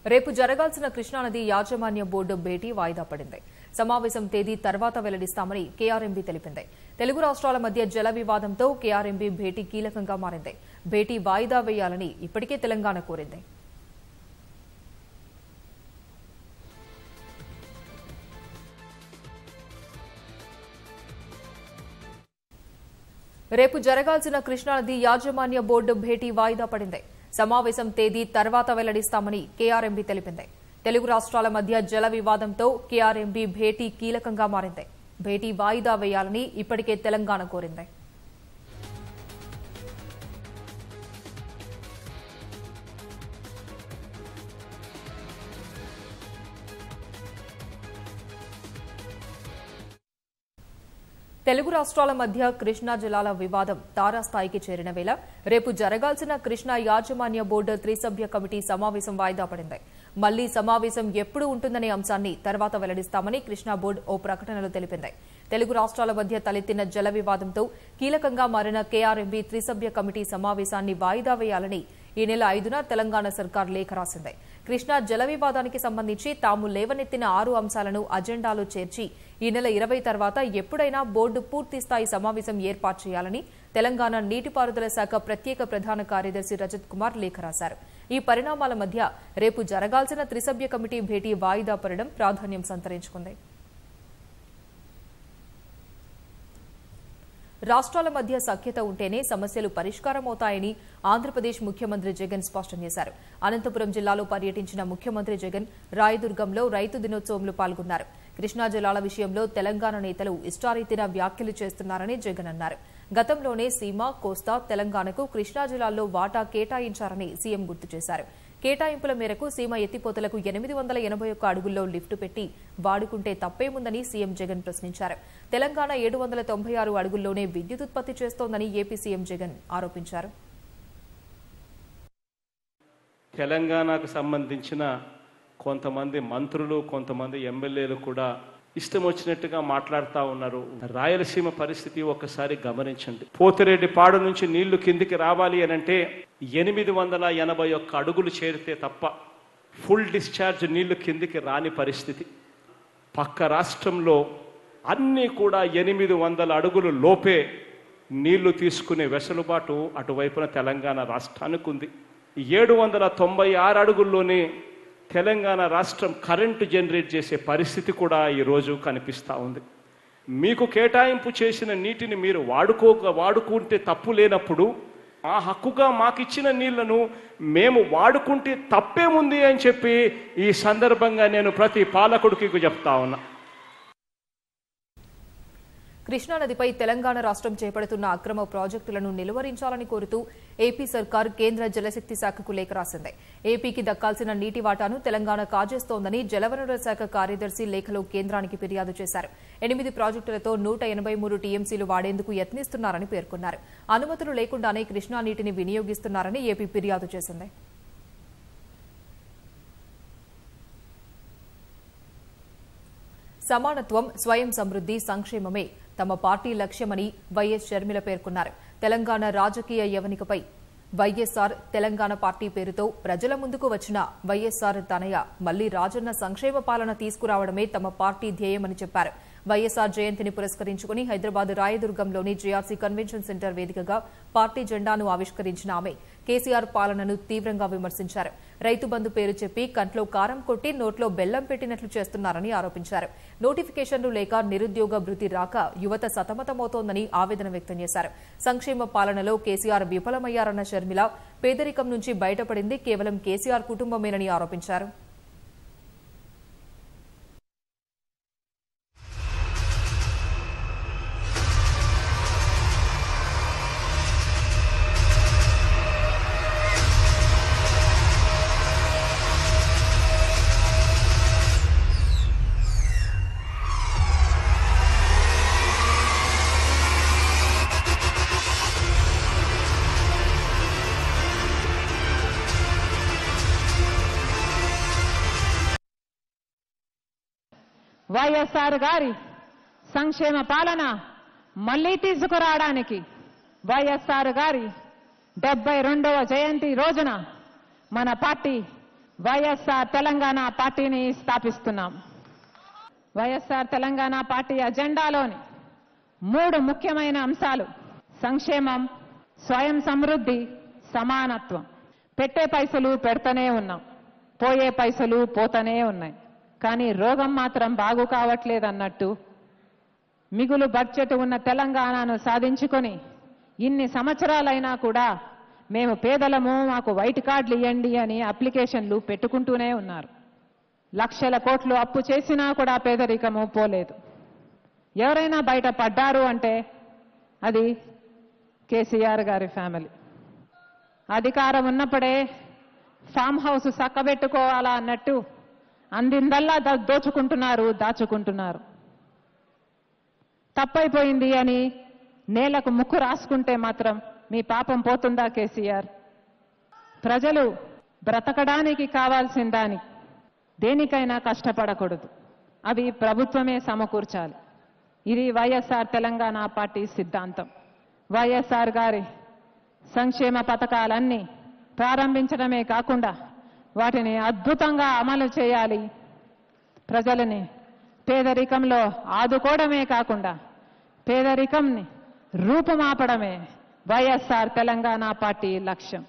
రేపు జరగాల్సిన కృష్ణానది యాజమాన్య బోర్డు భేటీ వాయిదా పడింది సమావేశం తేదీ తర్వాత వెల్లడిస్తామని కేఆర్ఎంబీ తెలిపింది తెలుగు రాష్ట్రాల మధ్య జల వివాదంతో కేఆర్ఎంబీ భేటీ కీలకంగా మారింది భేటీ వాయిదా వేయాలని ఇప్పటికే తెలంగాణ కోరింది రేపు జరగాల్సిన కృష్ణానది యాజమాన్య బోర్డు భేటీ వాయిదా పడింది సమావేశం తేదీ తర్వాత వెల్లడిస్తామని కేఆర్ఎంబీ తెలిపింది తెలుగు రాష్ట్రాల మధ్య జల వివాదంతో కేఆర్ఎంబీ భేటీ కీలకంగా మారింది భేటీ వాయిదా వేయాలని ఇప్పటికే తెలంగాణ కోరింది తెలుగు రాష్ట్రాల మధ్య కృష్ణా జలాల వివాదం తారాస్థాయికి చేరిన వేళ రేపు జరగాల్సిన కృష్ణా యాజమాన్య బోర్డు త్రిసభ్య కమిటీ సమావేశం వాయిదా పడింది మళ్లీ సమావేశం ఎప్పుడు ఉంటుందనే అంశాన్ని తర్వాత వెల్లడిస్తామని కృష్ణా బోర్డు ఓ ప్రకటనలో తెలిపింది తెలుగు రాష్ట్రాల మధ్య తలెత్తిన జల వివాదంతో కీలకంగా మారిన కేఆర్ఎంబీ త్రిసభ్య కమిటీ సమావేశాన్ని వాయిదా వేయాలని ఈ నెల ఐదున తెలంగాణ సర్కార్ లేఖ రాసింది కృష్ణా జల వివాదానికి సంబంధించి తాము లేవనెత్తిన ఆరు అంశాలను అజెండాలో చేర్చి ఈ నెల ఇరవై తర్వాత ఎప్పుడైనా బోర్డు పూర్తి స్థాయి సమావేశం ఏర్పాటు చేయాలని తెలంగాణ నీటిపారుదల శాఖ ప్రత్యేక ప్రధాన కార్యదర్శి రజత్ కుమార్ లేఖ రాశారు ఈ పరిణామాల మధ్య రేపు జరగాల్సిన త్రిసభ్య కమిటీ భేటీ వాయిదా పడడం ప్రాధాన్యం సంతరించుకుంది రాష్ట్రాల మధ్య సఖ్యత ఉంటేనే సమస్యలు పరిష్కారమవుతాయని ఆంధ్రప్రదేశ్ ముఖ్యమంత్రి జగన్ స్పష్టం చేశారు అనంతపురం జిల్లాలో పర్యటించిన ముఖ్యమంత్రి జగన్ రాయదుర్గంలో రైతు దినోత్సవంలో పాల్గొన్నారు కృష్ణా జలాల విషయంలో తెలంగాణ నేతలు ఇష్టారీతిన వ్యాఖ్యలు చేస్తున్నారని జగన్ అన్నారు గతంలోనే సీమ కోస్తా తెలంగాణకు కృష్ణా జిల్లాల్లో వాటా కేటాయించారని సీఎం గుర్తు చేశారు కేటాయింపుల మేరకు సీమ ఎత్తిపోతలకు ఎనిమిది వందల ఎనభై ఒక్క అడుగుల్లో లిఫ్ట్ పెట్టి వాడుకుంటే తప్పేముందని సీఎం జగన్ ప్రశ్నించారు తెలంగాణ ఏడు వందల తొంభై ఆరు అడుగుల్లోనే విద్యుత్ ఉత్పత్తి చేస్తోందని ఏపీ సీఎం జగన్ ఆరోపించారు తెలంగాణకు సంబంధించిన కొంతమంది మంత్రులు కొంతమంది ఎమ్మెల్యేలు కూడా ఇష్టం వచ్చినట్టుగా మాట్లాడుతూ ఉన్నారు రాయలసీమ పరిస్థితి ఒక్కసారి గమనించండి పోతిరెడ్డి పాడు నుంచి నీళ్లు కిందికి రావాలి అని అంటే ఎనిమిది వందల ఎనభై ఒక్క అడుగులు చేరితే తప్ప ఫుల్ డిశ్చార్జ్ నీళ్లు కిందికి రాని పరిస్థితి పక్క రాష్ట్రంలో అన్నీ కూడా ఎనిమిది వందల అడుగులు లోపే నీళ్లు తీసుకునే వెసులుబాటు అటువైపున తెలంగాణ రాష్ట్రానికి ఉంది ఏడు వందల తొంభై ఆరు అడుగుల్లోనే తెలంగాణ రాష్ట్రం కరెంటు జనరేట్ చేసే పరిస్థితి కూడా ఈరోజు కనిపిస్తూ ఉంది మీకు కేటాయింపు చేసిన నీటిని మీరు వాడుకోక వాడుకుంటే తప్పు లేనప్పుడు ఆ హక్కుగా మాకిచ్చిన నీళ్లను మేము వాడుకుంటే తప్పేముంది అని చెప్పి ఈ సందర్భంగా నేను ప్రతి పాలకుడికి చెప్తా ఉన్నా కృష్ణానదిపై తెలంగాణ రాష్ట్రం చేపడుతున్న అక్రమ ప్రాజెక్టులను నిలువరించాలని కోరుతూ ఏపీ సర్కార్ కేంద్ర జలశక్తి శాఖకు లేఖ రాసింది ఏపీకి దక్కాల్సిన నీటి వాటాను తెలంగాణ కాజేస్తోందని జలవనరుల శాఖ కార్యదర్శి లేఖలో కేంద్రానికి ఫిర్యాదు చేశారు ఎనిమిది ప్రాజెక్టులతో నూట ఎనభై మూడు టీఎంసీలు వాడేందుకు యత్నిస్తున్నారని పేర్కొన్నారు అనుమతులు లేకుండానే కృష్ణా నీటిని వినియోగిస్తున్నారని ఏపీ ఫిర్యాదు చేసింది సమానత్వం స్వయం సమృద్ది సంక్షేమమే తమ పార్టీ లక్ష్యమని వైఎస్ షర్మిల పేర్కొన్నారు తెలంగాణ రాజకీయ యవనికపై వైఎస్సార్ తెలంగాణ పార్టీ పేరుతో ప్రజల ముందుకు వచ్చిన వైఎస్సార్ తనయ మళ్లీ రాజన్న సంక్షేమ పాలన తీసుకురావడమే తమ పార్టీ ధ్యేయమని చెప్పారు వైఎస్సార్ జయంతిని పురస్కరించుకుని హైదరాబాద్ రాయదుర్గంలోని జేఆర్సీ కన్వెన్షన్ సెంటర్ వేదికగా పార్టీ జెండాను ఆవిష్కరించిన ఆమె కేసీఆర్ పాలనను తీవ్రంగా విమర్శించారు రైతు బంధు పేరు చెప్పి కంట్లో కారం కొట్టి నోట్లో బెల్లం పెట్టినట్లు చేస్తున్నారని ఆరోపించారు నోటిఫికేషన్లు లేక నిరుద్యోగ భృతి రాక యువత సతమతమవుతోందని ఆవేదన వ్యక్తం చేశారు సంక్షేమ పాలనలో కేసీఆర్ విఫలమయ్యారన్న షర్మిల పేదరికం నుంచి బయటపడింది కేవలం కేసీఆర్ కుటుంబమేనని ఆరోపించారు వైఎస్ఆర్ గారి సంక్షేమ పాలన మళ్లీ తీసుకురావడానికి వైఎస్ఆర్ గారి డెబ్బై రెండవ జయంతి రోజున మన పార్టీ వైఎస్ఆర్ తెలంగాణ పార్టీని స్థాపిస్తున్నాం వైఎస్ఆర్ తెలంగాణ పార్టీ అజెండాలోని మూడు ముఖ్యమైన అంశాలు సంక్షేమం స్వయం సమృద్ధి సమానత్వం పెట్టే పైసలు పెడతనే ఉన్నాం పోయే పైసలు పోతనే ఉన్నాయి కానీ రోగం మాత్రం బాగు కావట్లేదన్నట్టు మిగులు బడ్జెట్ ఉన్న తెలంగాణను సాధించుకొని ఇన్ని సంవత్సరాలైనా కూడా మేము పేదలము మాకు వైట్ కార్డులు ఇవ్వండి అని అప్లికేషన్లు పెట్టుకుంటూనే ఉన్నారు లక్షల కోట్లు అప్పు చేసినా కూడా పేదరికము పోలేదు ఎవరైనా బయట పడ్డారు అంటే అది కేసీఆర్ గారి ఫ్యామిలీ అధికారం ఉన్నప్పుడే ఫామ్ హౌస్ చక్కబెట్టుకోవాలా అన్నట్టు అందిందల్లా దా- దోచుకుంటున్నారు దాచుకుంటున్నారు తప్పైపోయింది అని నేలకు ముక్కు రాసుకుంటే మాత్రం మీ పాపం పోతుందా కేసీఆర్ ప్రజలు బ్రతకడానికి కావాల్సిన దాని దేనికైనా కష్టపడకూడదు అవి ప్రభుత్వమే సమకూర్చాలి ఇది వైఎస్ఆర్ తెలంగాణ పార్టీ సిద్ధాంతం వైఎస్ఆర్ గారి సంక్షేమ పథకాలన్నీ ప్రారంభించడమే కాకుండా వాటిని అద్భుతంగా అమలు చేయాలి ప్రజలని పేదరికంలో ఆదుకోవడమే కాకుండా పేదరికంని రూపుమాపడమే వైఎస్ఆర్ తెలంగాణ పార్టీ లక్ష్యం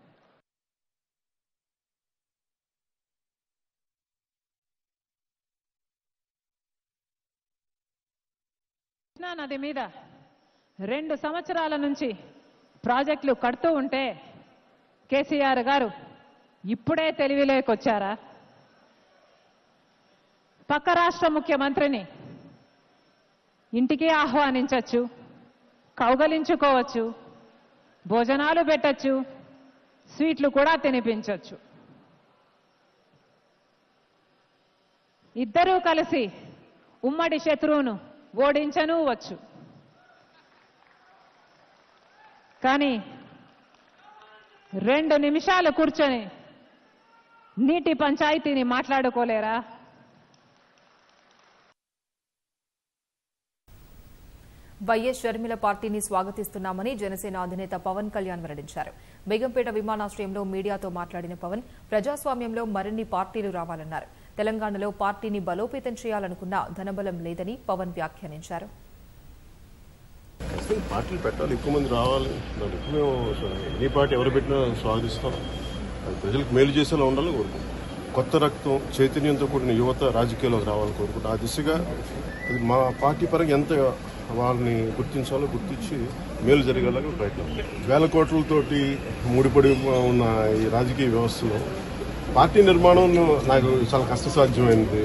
కృష్ణా నది మీద రెండు సంవత్సరాల నుంచి ప్రాజెక్టులు కడుతూ ఉంటే కేసీఆర్ గారు ఇప్పుడే తెలివిలోకొచ్చారా పక్క రాష్ట్ర ముఖ్యమంత్రిని ఇంటికి ఆహ్వానించవచ్చు కౌగలించుకోవచ్చు భోజనాలు పెట్టచ్చు స్వీట్లు కూడా తినిపించవచ్చు ఇద్దరూ కలిసి ఉమ్మడి శత్రువును ఓడించను వచ్చు కానీ రెండు నిమిషాలు కూర్చొని నీటి పంచాయతీని మాట్లాడుకోలేరా వైఎస్ షర్మిల పార్టీని స్వాగతిస్తున్నామని జనసేన అధినేత పవన్ కళ్యాణ్ వెల్లడించారు బేగంపేట విమానాశ్రయంలో మీడియాతో మాట్లాడిన పవన్ ప్రజాస్వామ్యంలో మరిన్ని పార్టీలు రావాలన్నారు తెలంగాణలో పార్టీని బలోపేతం చేయాలనుకున్న ధనబలం లేదని పవన్ వ్యాఖ్యానించారు ఖచ్చితంగా పార్టీలు పెట్టాలి ఎక్కువ మంది రావాలి దాన్ని ఎక్కువ మేము ఎనీ పార్టీ ఎవరు పెట్టినా స్వాగతిస్తాం అది ప్రజలకు మేలు చేసేలా ఉండాలని కోరుకుంటాం కొత్త రక్తం చైతన్యంతో కూడిన యువత రాజకీయాల్లోకి రావాలని కోరుకుంటాం ఆ దిశగా అది మా పార్టీ పరంగా ఎంత వాళ్ళని గుర్తించాలో గుర్తించి మేలు జరిగేలాగా ప్రయత్నం వేల కోట్లతోటి ముడిపడి ఉన్న ఈ రాజకీయ వ్యవస్థలో పార్టీ నిర్మాణం నాకు చాలా కష్టసాధ్యమైనది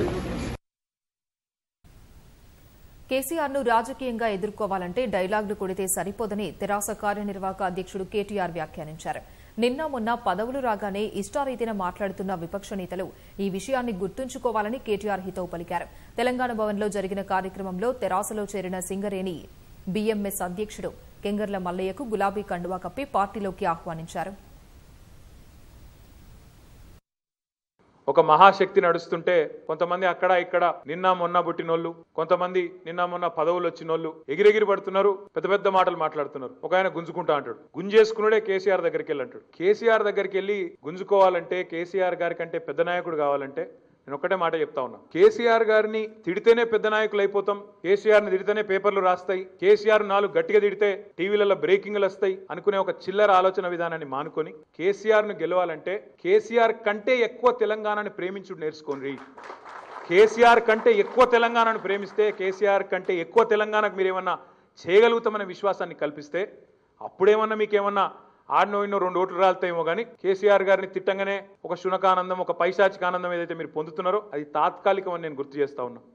కేసీఆర్ ను రాజకీయంగా ఎదుర్కోవాలంటే డైలాగులు కొడితే సరిపోదని తెరాస కార్యనిర్వాహక అధ్యక్షుడు కేటీఆర్ వ్యాఖ్యానించారు నిన్న మొన్న పదవులు రాగానే ఇష్టారీతిన మాట్లాడుతున్న విపక్ష నేతలు ఈ విషయాన్ని గుర్తుంచుకోవాలని కేటీఆర్ హితవు పలికారు తెలంగాణ భవన్లో జరిగిన కార్యక్రమంలో తెరాసలో చేరిన సింగరేణి బీఎంఎస్ అధ్యక్షుడు కెంగర్ల మల్లయ్యకు గులాబీ కండువా కప్పి పార్టీలోకి ఆహ్వానించారు ఒక మహాశక్తి నడుస్తుంటే కొంతమంది అక్కడ ఇక్కడ నిన్న మొన్న పుట్టినోళ్ళు కొంతమంది నిన్న మొన్న పదవులు వచ్చినోళ్ళు ఎగిరెగిరి పడుతున్నారు పెద్ద పెద్ద మాటలు మాట్లాడుతున్నారు ఒక ఆయన గుంజుకుంటా అంటాడు గుంజేసుకున్నాడే కేసీఆర్ దగ్గరికి వెళ్ళి అంటాడు కేసీఆర్ దగ్గరికి వెళ్ళి గుంజుకోవాలంటే కేసీఆర్ గారి కంటే పెద్ద నాయకుడు కావాలంటే నేను ఒక్కటే మాట చెప్తా ఉన్నా కేసీఆర్ గారిని తిడితేనే పెద్ద నాయకులు అయిపోతాం కేసీఆర్ ని తిడితేనే పేపర్లు రాస్తాయి కేసీఆర్ నాలుగు గట్టిగా తిడితే టీవీలలో బ్రేకింగ్లు వస్తాయి అనుకునే ఒక చిల్లర ఆలోచన విధానాన్ని మానుకొని కేసీఆర్ ను గెలవాలంటే కేసీఆర్ కంటే ఎక్కువ తెలంగాణని ప్రేమించుడు నేర్చుకోండి కేసీఆర్ కంటే ఎక్కువ తెలంగాణను ప్రేమిస్తే కేసీఆర్ కంటే ఎక్కువ తెలంగాణకు మీరు ఏమన్నా చేయగలుగుతామనే విశ్వాసాన్ని కల్పిస్తే అప్పుడేమన్నా మీకేమన్నా ఆడినో ఇన్నో రెండు ఓట్లు రాలుతాయేమో కానీ కేసీఆర్ గారిని తిట్టంగానే ఒక శునకానందం ఒక పైశాచిక ఆనందం ఏదైతే మీరు పొందుతున్నారో అది తాత్కాలికం అని నేను గుర్తు చేస్తా ఉన్నా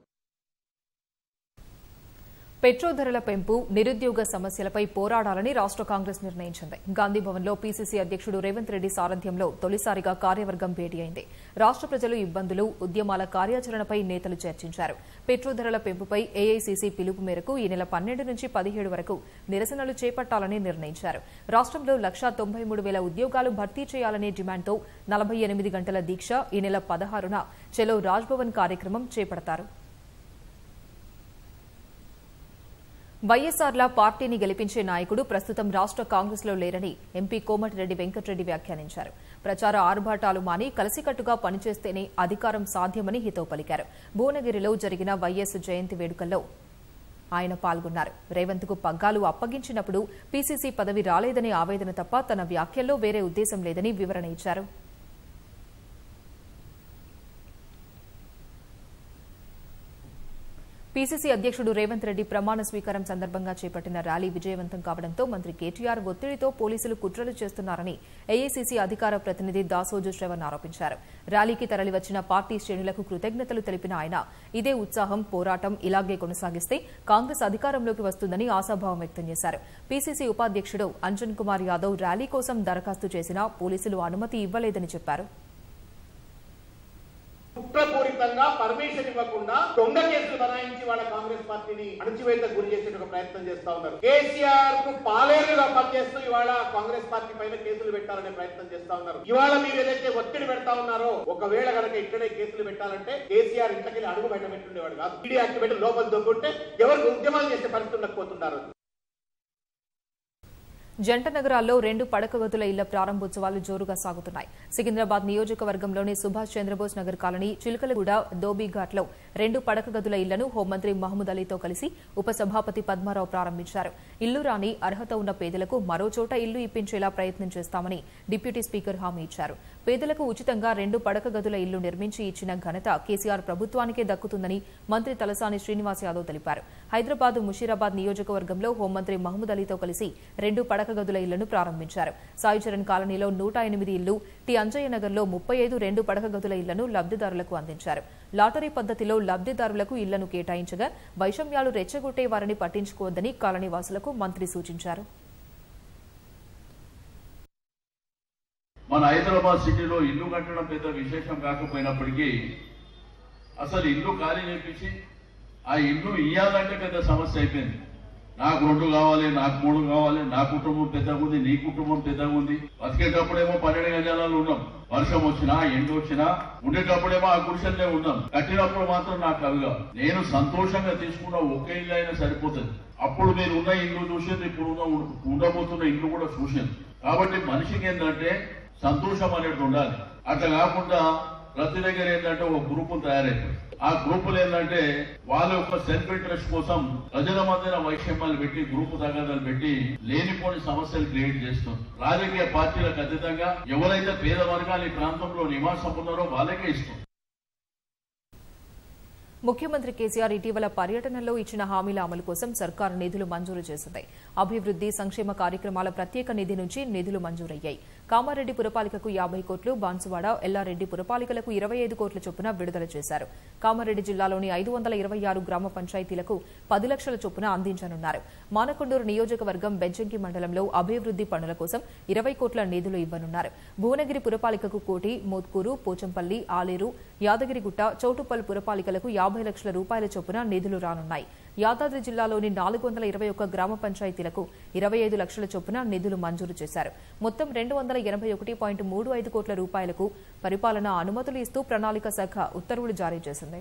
పెట్రోల్ ధరల పెంపు నిరుద్యోగ సమస్యలపై పోరాడాలని రాష్ట్ర కాంగ్రెస్ నిర్ణయించింది గాంధీభవన్లో పీసీసీ అధ్యక్షుడు రేవంత్ రెడ్డి సారథ్యంలో తొలిసారిగా కార్యవర్గం భేటీ అయింది రాష్ట్ర ప్రజలు ఇబ్బందులు ఉద్యమాల కార్యాచరణపై నేతలు చర్చించారు పెట్రోల్ ధరల పెంపుపై ఏఐసీసీ పిలుపు మేరకు ఈ నెల పన్నెండు నుంచి పదిహేడు వరకు నిరసనలు చేపట్టాలని నిర్ణయించారు రాష్ట్రంలో లక్షా తొంభై మూడు వేల ఉద్యోగాలు భర్తీ చేయాలనే డిమాండ్తో నలభై ఎనిమిది గంటల దీక్ష ఈ నెల పదహారున చెలో రాజ్భవన్ కార్యక్రమం చేపడతారు వైఎస్ఆర్ల పార్టీని గెలిపించే నాయకుడు ప్రస్తుతం రాష్ట్ర కాంగ్రెస్ లో లేరని ఎంపీ కోమటిరెడ్డి వెంకటరెడ్డి వ్యాఖ్యానించారు ప్రచార ఆర్భాటాలు మాని కలిసికట్టుగా పనిచేస్తేనే అధికారం సాధ్యమని హితవు పలికారు భువనగిరిలో జరిగిన వైఎస్ జయంతి వేడుకల్లో ఆయన పాల్గొన్నారు రేవంత్ కు పగ్గాలు అప్పగించినప్పుడు పీసీసీ పదవి రాలేదనే ఆవేదన తప్ప తన వ్యాఖ్యల్లో వేరే ఉద్దేశం లేదని వివరణ ఇచ్చారు పీసీసీ అధ్యక్షుడు రేవంత్ రెడ్డి ప్రమాణ స్వీకారం సందర్భంగా చేపట్టిన ర్యాలీ విజయవంతం కావడంతో మంత్రి కేటీఆర్ ఒత్తిడితో పోలీసులు కుట్రలు చేస్తున్నారని ఏఐసీసీ అధికార ప్రతినిధి దాసోజు శ్రవణ్ ఆరోపించారు ర్యాలీకి తరలివచ్చిన పార్టీ శ్రేణులకు కృతజ్ఞతలు తెలిపిన ఆయన ఇదే ఉత్సాహం పోరాటం ఇలాగే కొనసాగిస్తే కాంగ్రెస్ అధికారంలోకి వస్తుందని ఆశాభావం వ్యక్తం చేశారు పీసీసీ ఉపాధ్యక్షుడు అంజన్ కుమార్ యాదవ్ ర్యాలీ కోసం దరఖాస్తు చేసినా పోలీసులు అనుమతి ఇవ్వలేదని చెప్పారు కుట్రపూరితంగా పర్మిషన్ ఇవ్వకుండా దొంగ కేసులు బనాయించి వాళ్ళ కాంగ్రెస్ పార్టీని అణచివేత గురి చేసే ఒక ప్రయత్నం చేస్తా ఉన్నారు కేసీఆర్ కు పాలేరుగా పనిచేస్తూ ఇవాళ కాంగ్రెస్ పార్టీ పైన కేసులు పెట్టాలనే ప్రయత్నం చేస్తా ఉన్నారు ఇవాళ మీరు ఏదైతే ఒత్తిడి పెడతా ఉన్నారో ఒకవేళ కనుక ఇక్కడే కేసులు పెట్టాలంటే కేసీఆర్ ఇంతకెళ్ళి అడుగు బయట పెట్టుండేవాడు కాదు ఈడీ యాక్ట్ పెట్టి లోపల దొంగుంటే ఎవరికి ఉద్యమాలు చేసే పరిస్థితి ఉండకపోతున్నారు జంట నగరాల్లో రెండు పడక గదుల ఇళ్ల ప్రారంభోత్సవాలు జోరుగా సాగుతున్నాయి సికింద్రాబాద్ నియోజకవర్గంలోని సుభాష్ చంద్రబోస్ నగర్ కాలనీ చిలుకలగూడ దోబీఘాట్లో రెండు పడక గదుల ఇళ్లను హోంమంత్రి మహమూద్ అలీతో కలిసి ఉపసభాపతి పద్మారావు ప్రారంభించారు ఇల్లు రాని అర్హత ఉన్న పేదలకు మరో చోట ఇల్లు ఇప్పించేలా ప్రయత్నం చేస్తామని డిప్యూటీ స్పీకర్ హామీ ఇచ్చారు పేదలకు ఉచితంగా రెండు పడక గదుల ఇల్లు నిర్మించి ఇచ్చిన ఘనత కేసీఆర్ ప్రభుత్వానికే దక్కుతుందని మంత్రి తలసాని శ్రీనివాస్ యాదవ్ తెలిపారు హైదరాబాద్ ముషీరాబాద్ నియోజకవర్గంలో హోంమంత్రి మహమూద్ అలీతో కలిసి రెండు పడక గదుల ఇళ్లను ప్రారంభించారు సాయి చరణ్ కాలనీలో నూట ఎనిమిది ఇల్లు టి అంజయ్య నగర్లో ముప్పై ఐదు రెండు పడక గదుల ఇళ్లను లబ్దిదారులకు అందించారు లాటరీ పద్దతిలో లబ్దిదారులకు ఇళ్లను కేటాయించగా వైషమ్యాలు రెచ్చగొట్టే వారిని పట్టించుకోవద్దని కాలనీవాసులకు మంత్రి సూచించారు మన హైదరాబాద్ సిటీలో ఇల్లు కట్టడం పెద్ద విశేషం కాకపోయినప్పటికీ అసలు ఇల్లు ఖాళీ చేపించి ఆ ఇల్లు ఇయ్యాలంటే పెద్ద సమస్య అయిపోయింది నాకు రెండు కావాలి నాకు మూడు కావాలి నా కుటుంబం పెద్దగా ఉంది నీ కుటుంబం పెద్దగా ఉంది బతికేటప్పుడేమో పన్నెండు గజాలలో ఉన్నాం వర్షం వచ్చినా ఎండ వచ్చినా ఉండేటప్పుడేమో ఆ గుడిసెల్లే ఉన్నాం కట్టినప్పుడు మాత్రం నాకు అవిగా నేను సంతోషంగా తీసుకున్న ఒకే ఇల్లు అయినా సరిపోతుంది అప్పుడు మీరు ఉన్న ఇల్లు చూసింది ఇప్పుడు ఉన్న ఉండబోతున్న ఇల్లు కూడా చూసింది కాబట్టి మనిషికి ఏంటంటే సంతోషం అనేది ఉండాలి అట్లా కాకుండా ప్రతి దగ్గర ఏంటంటే ఒక గ్రూపులు తయారైపోయి ఆ గ్రూపులు ఏంటంటే వాళ్ళ యొక్క సెల్ఫ్ ఇంట్రెస్ట్ కోసం ప్రజల మధ్యన వైషమ్యాలు పెట్టి గ్రూపు తగాదాలు పెట్టి లేనిపోని సమస్యలు క్రియేట్ చేస్తుంది రాజకీయ పార్టీలకు అతీతంగా ఎవరైతే పేద వర్గాలు ఈ ప్రాంతంలో నివాసం ఉన్నారో వాళ్ళకే ఇష్టం ముఖ్యమంత్రి కేసీఆర్ ఇటీవల పర్యటనలో ఇచ్చిన హామీల అమలు కోసం సర్కారు నిధులు మంజూరు చేసింది అభివృద్ది సంక్షేమ కార్యక్రమాల ప్రత్యేక నిధి నుంచి నిధులు మంజూరయ్యాయి కామారెడ్డి పురపాలికకు యాభై కోట్లు బాన్సువాడ ఎల్లారెడ్డి పురపాలికలకు ఇరవై ఐదు కోట్ల చొప్పున విడుదల చేశారు కామారెడ్డి జిల్లాలోని ఐదు వందల ఇరవై ఆరు గ్రామ పంచాయతీలకు పది లక్షల చొప్పున అందించనున్నారు మానకొండూరు నియోజకవర్గం బెజ్జంకి మండలంలో అభివృద్ది పనుల కోసం ఇరవై కోట్ల నిధులు ఇవ్వనున్నారు భువనగిరి పురపాలికకు కోటి మోత్కూరు పోచంపల్లి ఆలేరు యాదగిరిగుట్ట చౌటుప్పల్ పురపాలికలకు యాభై లక్షల రూపాయల చొప్పున నిధులు రానున్నాయి యాదాద్రి జిల్లాలోని నాలుగు వందల ఇరవై ఒక్క గ్రామ పంచాయతీలకు ఇరవై ఐదు లక్షల చొప్పున నిధులు మంజూరు చేశారు మొత్తం రెండు వందల ఎనభై ఒకటి పాయింట్ మూడు ఐదు కోట్ల రూపాయలకు పరిపాలనా అనుమతులు ఇస్తూ ప్రణాళిక శాఖ ఉత్తర్వులు జారీ చేసింది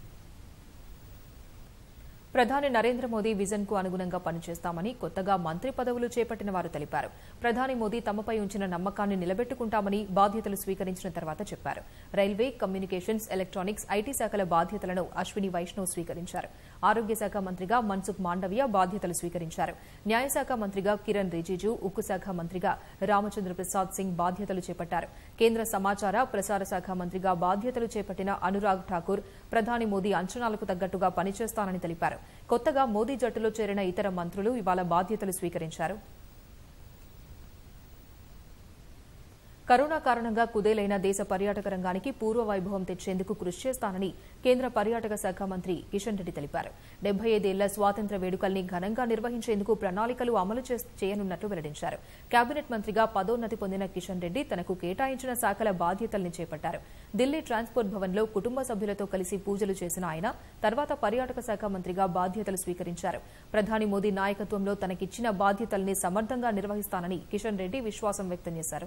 ప్రధాని నరేంద్ర మోదీ విజన్ కు అనుగుణంగా పనిచేస్తామని కొత్తగా మంత్రి పదవులు చేపట్టిన వారు తెలిపారు ప్రధాని మోదీ తమపై ఉంచిన నమ్మకాన్ని నిలబెట్టుకుంటామని బాధ్యతలు స్వీకరించిన తర్వాత చెప్పారు రైల్వే కమ్యూనికేషన్స్ ఎలక్ట్రానిక్స్ ఐటీ శాఖల బాధ్యతలను అశ్విని వైష్ణవ్ స్వీకరించారు ఆరోగ్య శాఖ మంత్రిగా మన్సుఖ్ మాండవియా బాధ్యతలు స్వీకరించారు న్యాయశాఖ మంత్రిగా కిరణ్ రిజిజు ఉక్కు శాఖ మంత్రిగా రామచంద్ర ప్రసాద్ సింగ్ బాధ్యతలు చేపట్టారు కేంద్ర సమాచార ప్రసార శాఖ మంత్రిగా బాధ్యతలు చేపట్టిన అనురాగ్ ఠాకూర్ ప్రధాని మోదీ అంచనాలకు తగ్గట్టుగా పనిచేస్తానని తెలిపారు కొత్తగా మోదీ జట్టులో చేరిన ఇతర మంత్రులు ఇవాళ బాధ్యతలు స్వీకరించారు కరోనా కారణంగా కుదేలైన దేశ పర్యాటక రంగానికి పూర్వ వైభవం తెచ్చేందుకు కృషి చేస్తానని కేంద్ర పర్యాటక శాఖ మంత్రి కిషన్ రెడ్డి తెలిపారు డెబ్బై ఐదేళ్ల స్వాతంత్ర్య వేడుకల్ని ఘనంగా నిర్వహించేందుకు ప్రణాళికలు అమలు చేస్- చేయనున్నట్లు వెల్లడించారు కేబినెట్ మంత్రిగా పదోన్నతి పొందిన కిషన్ రెడ్డి తనకు కేటాయించిన శాఖల బాధ్యతల్ని చేపట్టారు ఢిల్లీ ట్రాన్స్పోర్ట్ భవన్లో కుటుంబ సభ్యులతో కలిసి పూజలు చేసిన ఆయన తర్వాత పర్యాటక శాఖ మంత్రిగా బాధ్యతలు స్వీకరించారు ప్రధాని మోదీ నాయకత్వంలో తనకిచ్చిన బాధ్యతల్ని సమర్థంగా నిర్వహిస్తానని కిషన్ రెడ్డి విశ్వాసం వ్యక్తం చేశారు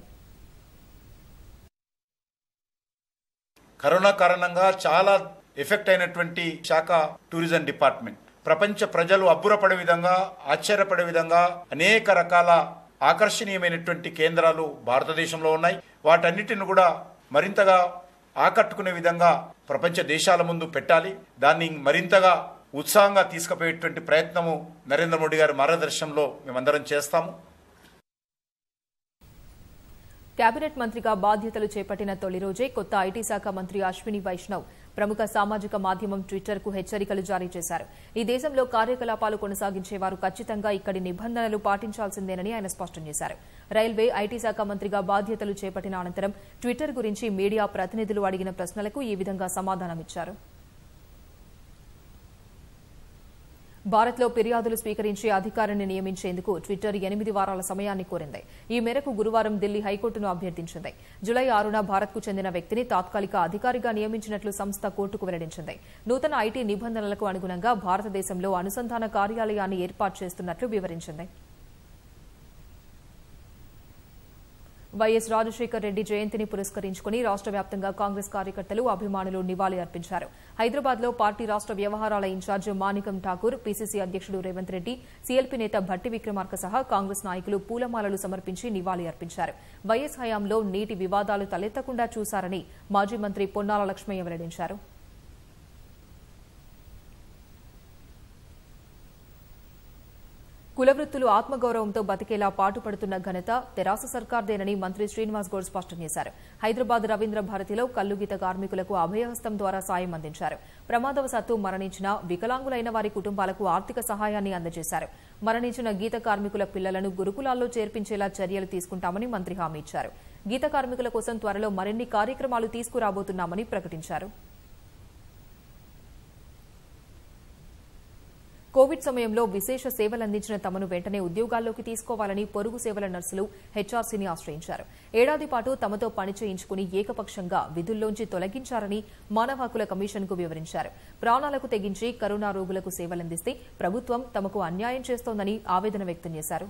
కరోనా కారణంగా చాలా ఎఫెక్ట్ అయినటువంటి శాఖ టూరిజం డిపార్ట్మెంట్ ప్రపంచ ప్రజలు అబ్బురపడే విధంగా ఆశ్చర్యపడే విధంగా అనేక రకాల ఆకర్షణీయమైనటువంటి కేంద్రాలు భారతదేశంలో ఉన్నాయి వాటన్నిటిని కూడా మరింతగా ఆకట్టుకునే విధంగా ప్రపంచ దేశాల ముందు పెట్టాలి దాన్ని మరింతగా ఉత్సాహంగా తీసుకుపోయేటువంటి ప్రయత్నము నరేంద్ర మోడీ గారి మార్గదర్శనంలో మేమందరం చేస్తాము కేబినెట్ మంత్రిగా బాధ్యతలు చేపట్టిన తొలి రోజే కొత్త ఐటీ శాఖ మంత్రి అశ్విని వైష్ణవ్ ప్రముఖ సామాజిక మాధ్యమం ట్విట్టర్ కు హెచ్చరికలు జారీ చేశారు ఈ దేశంలో కార్యకలాపాలు కొనసాగించేవారు ఖచ్చితంగా ఇక్కడి నిబంధనలు పాటించాల్సిందేనని ఆయన స్పష్టం చేశారు రైల్వే ఐటీ శాఖ మంత్రిగా బాధ్యతలు చేపట్టిన అనంతరం ట్విట్టర్ గురించి మీడియా ప్రతినిధులు అడిగిన ప్రశ్నలకు ఈ విధంగా సమాధానమిచ్చారు భారత్లో ఫిర్యాదులు స్వీకరించే అధికారిని నియమించేందుకు ట్విట్టర్ ఎనిమిది వారాల సమయాన్ని కోరింది ఈ మేరకు గురువారం ఢిల్లీ హైకోర్టును అభ్యర్థించింది జులై ఆరున భారత్కు చెందిన వ్యక్తిని తాత్కాలిక అధికారిగా నియమించినట్లు సంస్థ కోర్టుకు వెల్లడించింది నూతన ఐటీ నిబంధనలకు అనుగుణంగా భారతదేశంలో అనుసంధాన కార్యాలయాన్ని ఏర్పాటు చేస్తున్నట్లు వివరించింది వైఎస్ రాజశేఖర్ రెడ్డి జయంతిని పురస్కరించుకుని రాష్ట్ర వ్యాప్తంగా కాంగ్రెస్ కార్యకర్తలు అభిమానులు నివాళి అర్పించారు హైదరాబాద్ లో పార్టీ రాష్ట్ర వ్యవహారాల ఇన్ఛార్జ్ మాణికం ఠాకూర్ పీసీసీ అధ్యక్షుడు రేవంత్ రెడ్డి సీఎల్పీ నేత భట్టి విక్రమార్క సహా కాంగ్రెస్ నాయకులు పూలమాలలు సమర్పించి నివాళి అర్పించారు వైఎస్ హయాంలో నీటి వివాదాలు తలెత్తకుండా చూశారని మాజీ మంత్రి పొన్నాల లక్ష్మయ్య వెల్లడించారు కులవృత్తులు ఆత్మగౌరవంతో బతికేలా పాటుపడుతున్న ఘనత తెరాస సర్కార్దేనని మంత్రి శ్రీనివాస్ గౌడ్ స్పష్టం చేశారు హైదరాబాద్ రవీంద్ర భారతిలో కల్లుగీత కార్మికులకు అభయహస్తం ద్వారా సాయం అందించారు ప్రమాదవశాత్తు మరణించిన వికలాంగులైన వారి కుటుంబాలకు ఆర్థిక సహాయాన్ని అందజేశారు మరణించిన గీత కార్మికుల పిల్లలను గురుకులాల్లో చేర్పించేలా చర్యలు తీసుకుంటామని మంత్రి హామీ ఇచ్చారు గీత కార్మికుల కోసం త్వరలో మరిన్ని కార్యక్రమాలు తీసుకురాబోతున్నామని ప్రకటించారు కోవిడ్ సమయంలో విశేష సేవలందించిన తమను వెంటనే ఉద్యోగాల్లోకి తీసుకోవాలని పొరుగు సేవల నర్సులు హెచ్ఆర్సీని ఆశ్రయించారు ఏడాది పాటు తమతో పని చేయించుకుని ఏకపక్షంగా విధుల్లోంచి తొలగించారని మానవ హక్కుల కమిషన్కు వివరించారు ప్రాణాలకు తెగించి కరోనా రోగులకు సేవలందిస్తే ప్రభుత్వం తమకు అన్యాయం చేస్తోందని ఆవేదన వ్యక్తం చేశారు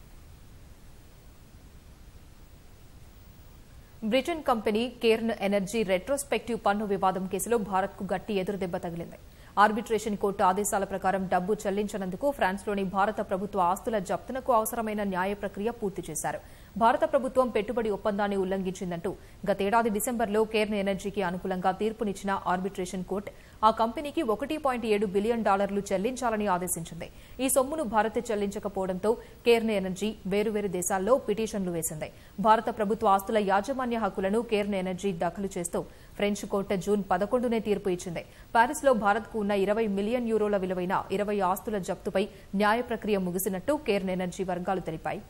Britain company Cairn Energy retrospective పన్ను వివాదం కేసులో భారత్కు గట్టి ఎదురుదెబ్బ తగిలింది ఆర్బిట్రేషన్ కోర్టు ఆదేశాల ప్రకారం డబ్బు చెల్లించనందుకు ఫ్రాన్స్లోని భారత ప్రభుత్వ ఆస్తుల జప్తునకు అవసరమైన న్యాయ ప్రక్రియ పూర్తి చేశారు భారత ప్రభుత్వం పెట్టుబడి ఒప్పందాన్ని ఉల్లంఘించిందంటూ గతేడాది డిసెంబర్లో కేర్న్ ఎనర్జీకి అనుకూలంగా తీర్పునిచ్చిన ఆర్బిట్రేషన్ కోర్టు ఆ కంపెనీకి ఒకటి పాయింట్ ఏడు బిలియన్ డాలర్లు చెల్లించాలని ఆదేశించింది ఈ సొమ్మును భారత్ చెల్లించకపోవడంతో కేర్న్ ఎనర్జీ వేరువేరు దేశాల్లో పిటిషన్లు వేసింది భారత ప్రభుత్వ ఆస్తుల యాజమాన్య హక్కులను కేర్న్ ఎనర్జీ దాఖలు చేస్తూ ఫ్రెంచ్ కోర్టు జూన్ పదకొండునే తీర్పు ఇచ్చింది పారిస్లో భారత్కు ఉన్న ఇరవై మిలియన్ యూరోల విలువైన ఇరవై ఆస్తుల జప్తుపై న్యాయ ప్రక్రియ ముగిసినట్టు కేర్న్ ఎనర్జీ వర్గాలు తెలిపాయి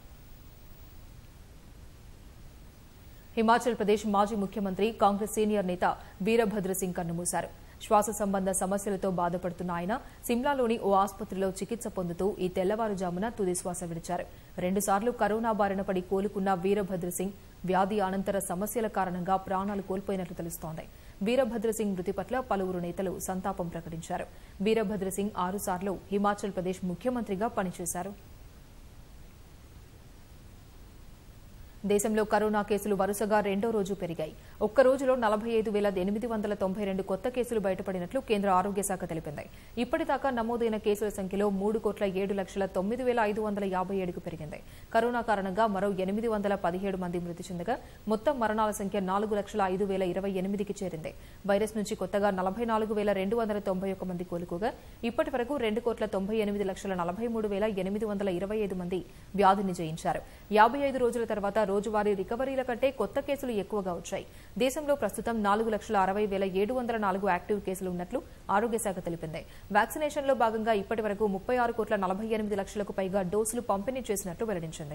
హిమాచల్ ప్రదేశ్ మాజీ ముఖ్యమంత్రి కాంగ్రెస్ సీనియర్ నేత వీరభద్ర సింగ్ కన్నుమూశారు శ్వాస సంబంధ సమస్యలతో బాధపడుతున్న ఆయన సిమ్లాలోని ఓ ఆసుపత్రిలో చికిత్స పొందుతూ ఈ తెల్లవారుజామున తుది శ్వాస విడిచారు రెండుసార్లు కరోనా బారిన పడి కోలుకున్న వీరభద్ర సింగ్ వ్యాధి అనంతర సమస్యల కారణంగా ప్రాణాలు కోల్పోయినట్లు తెలుస్తోంది వీరభద్ర సింగ్ మృతి పట్ల పలువురు నేతలు సంతాపం ప్రకటించారు వీరభద్ర సింగ్ ఆరుసార్లు హిమాచల్ ప్రదేశ్ ముఖ్యమంత్రిగా పనిచేశారు దేశంలో కరోనా కేసులు వరుసగా రెండో రోజు పెరిగాయి ఒక్క రోజులో నలభై ఐదు వేల ఎనిమిది వందల తొంభై రెండు కొత్త కేసులు బయటపడినట్లు కేంద్ర ఆరోగ్య శాఖ తెలిపింది ఇప్పటిదాకా నమోదైన కేసుల సంఖ్యలో మూడు కోట్ల ఏడు లక్షల తొమ్మిది వేల ఐదు వందల యాభై ఏడుకు పెరిగింది కరోనా కారణంగా మరో ఎనిమిది వందల పదిహేడు మంది మృతి చెందగా మొత్తం మరణాల సంఖ్య నాలుగు లక్షల ఐదు వేల ఇరవై ఎనిమిదికి చేరింది వైరస్ నుంచి కొత్తగా నలభై నాలుగు వేల రెండు వందల తొంభై ఒక్క మంది కోలుకోగా ఇప్పటి వరకు రెండు కోట్ల తొంభై ఎనిమిది లక్షల నలభై మూడు వేల ఎనిమిది వందల ఇరవై ఐదు మంది వ్యాధిని జయించారు యాభై ఐదు రోజుల తర్వాత రోజువారీ రికవరీల కంటే కొత్త కేసులు ఎక్కువగా వచ్చాయి దేశంలో ప్రస్తుతం నాలుగు లక్షల అరవై వేల ఏడు వందల నాలుగు యాక్టివ్ కేసులు ఉన్నట్లు ఆరోగ్య శాఖ తెలిపింది వ్యాక్సినేషన్లో భాగంగా ఇప్పటి వరకు ముప్పై ఆరు కోట్ల నలభై ఎనిమిది లక్షలకు పైగా డోసులు పంపిణీ చేసినట్లు వెల్లడించింది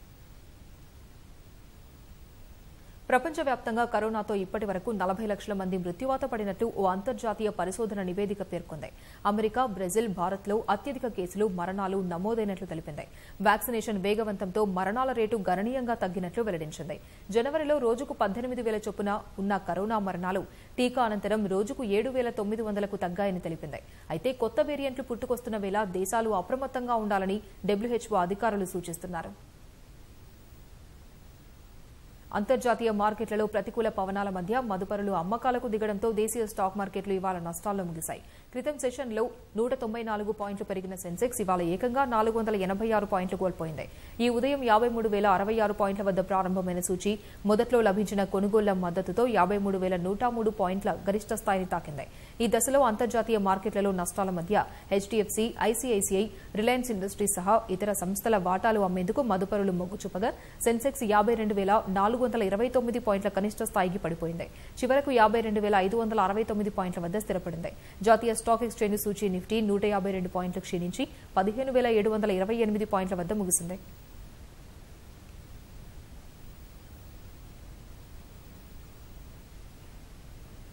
ప్రపంచవ్యాప్తంగా కరోనాతో ఇప్పటి వరకు నలభై లక్షల మంది మృత్యువాత పడినట్లు ఓ అంతర్జాతీయ పరిశోధన నివేదిక పేర్కొంది అమెరికా బ్రెజిల్ భారత్లో అత్యధిక కేసులు మరణాలు నమోదైనట్లు తెలిపింది వ్యాక్సినేషన్ వేగవంతంతో మరణాల రేటు గణనీయంగా తగ్గినట్లు వెల్లడించింది జనవరిలో రోజుకు పద్దెనిమిది వేల చొప్పున ఉన్న కరోనా మరణాలు టీకా అనంతరం రోజుకు ఏడు వేల తొమ్మిది వందలకు తగ్గాయని తెలిపింది అయితే కొత్త వేరియంట్లు పుట్టుకొస్తున్న వేళ దేశాలు అప్రమత్తంగా ఉండాలని డబ్ల్యూహెచ్ఓ అధికారులు సూచిస్తున్నారు అంతర్జాతీయ మార్కెట్లలో ప్రతికూల పవనాల మధ్య మదుపరులు అమ్మకాలకు దిగడంతో దేశీయ స్టాక్ మార్కెట్లు ఇవాళ నష్టాల్లో ముగిశాయి క్రితం సెషన్లో నూట తొంభై నాలుగు పాయింట్లు పెరిగిన సెన్సెక్స్ ఇవాళ ఏకంగా నాలుగు వందల ఎనభై ఆరు పాయింట్లు కోల్పోయింది ఈ ఉదయం యాభై మూడు వేల అరవై ఆరు పాయింట్ల వద్ద ప్రారంభమైన సూచి మొదట్లో లభించిన కొనుగోళ్ల మద్దతుతో యాభై మూడు వేల నూట మూడు పాయింట్ల గరిష్ట స్థాయిని తాకింది ఈ దశలో అంతర్జాతీయ మార్కెట్లలో నష్టాల మధ్య హెచ్డీఎఫ్సీ ఐసీఐసీఐ రిలయన్స్ ఇండస్ట్రీస్ సహా ఇతర సంస్థల వాటాలు అమ్మేందుకు మదుపరులు మొగ్గు చూపగా సెన్సెక్స్ యాభై రెండు వేల నాలుగు వందల ఇరవై తొమ్మిది పాయింట్ల కనిష్ట స్థాయికి పడిపోయింది చివరకు యాభై రెండు వేల ఐదు వందల అరవై తొమ్మిది పాయింట్ల వద్ద స్థిరపడింది జాతీయ స్టాక్ ఎక్స్చేంజ్ సూచీ నిఫ్టీ నూట యాభై రెండు పాయింట్లు క్షీణించి పదిహేను వేల ఏడు వందల ఇరవై ఎనిమిది పాయింట్ల వద్ద ముగిసింది